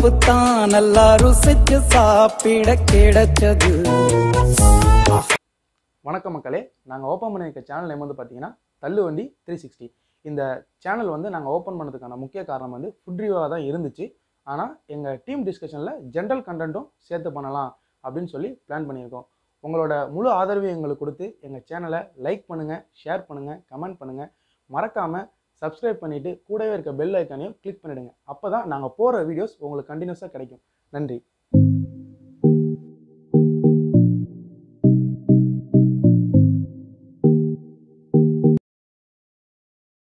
இனிப்பு தான் நல்லா ருசிச்சு சாப்பிட கிடைச்சது வணக்கம் மக்களே நாங்கள் ஓப்பன் பண்ணியிருக்க சேனல் நேம் வந்து பார்த்தீங்கன்னா தள்ளுவண்டி த்ரீ சிக்ஸ்டி இந்த சேனல் வந்து நாங்கள் ஓப்பன் பண்ணதுக்கான முக்கிய காரணம் வந்து ஃபுட் ரிவ்யூவாக தான் இருந்துச்சு ஆனால் எங்கள் டீம் டிஸ்கஷனில் ஜென்ரல் கண்டென்ட்டும் சேர்த்து பண்ணலாம் அப்படின்னு சொல்லி பிளான் பண்ணியிருக்கோம் உங்களோட முழு ஆதரவையும் எங்களுக்கு கொடுத்து எங்கள் சேனலை லைக் பண்ணுங்கள் ஷேர் பண்ணுங்கள் கமெண்ட் பண்ணுங்கள் மறக்காமல் சப்ஸ்கிரைப் பண்ணிவிட்டு கூடவே இருக்க பெல் ஐக்கானையும் கிளிக் பண்ணிவிடுங்க அப்போ தான் நாங்கள் போகிற வீடியோஸ் உங்களுக்கு கண்டினியூஸாக கிடைக்கும் நன்றி